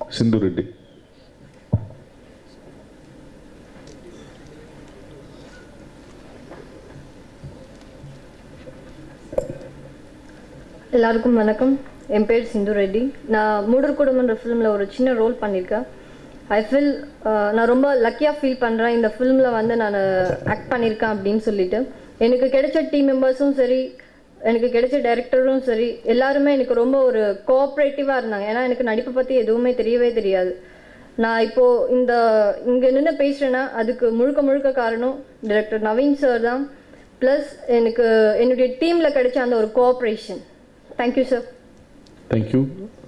சிந்து ரெட்டி எல்லாருக்கும் வணக்கம் என் பேர் சிந்து ரெட்டி நான் மூடர் குடும்பன்ற ஃபிலிமில் ஒரு சின்ன ரோல் பண்ணியிருக்கேன் ஐ ஃபீல் நான் ரொம்ப லக்கியாக ஃபீல் பண்ணுறேன் இந்த ஃபிலிமில் வந்து நான் ஆக்ட் பண்ணியிருக்கேன் அப்படின்னு சொல்லிட்டு எனக்கு கிடைச்ச டீம் மெம்பர்ஸும் சரி எனக்கு கிடைச்ச டைரக்டரும் சரி எல்லாருமே எனக்கு ரொம்ப ஒரு கோஆப்ரேட்டிவாக இருந்தாங்க ஏன்னா எனக்கு நடிப்பை பற்றி எதுவுமே தெரியவே தெரியாது நான் இப்போது இந்த இங்கே நின்று பேசுகிறேன்னா அதுக்கு முழுக்க முழுக்க காரணம் டைரக்டர் நவீன் சார் தான் ப்ளஸ் எனக்கு என்னுடைய டீமில் கிடைச்ச அந்த ஒரு கோஆப்ரேஷன் தேங்க்யூ சார் தேங்க்யூ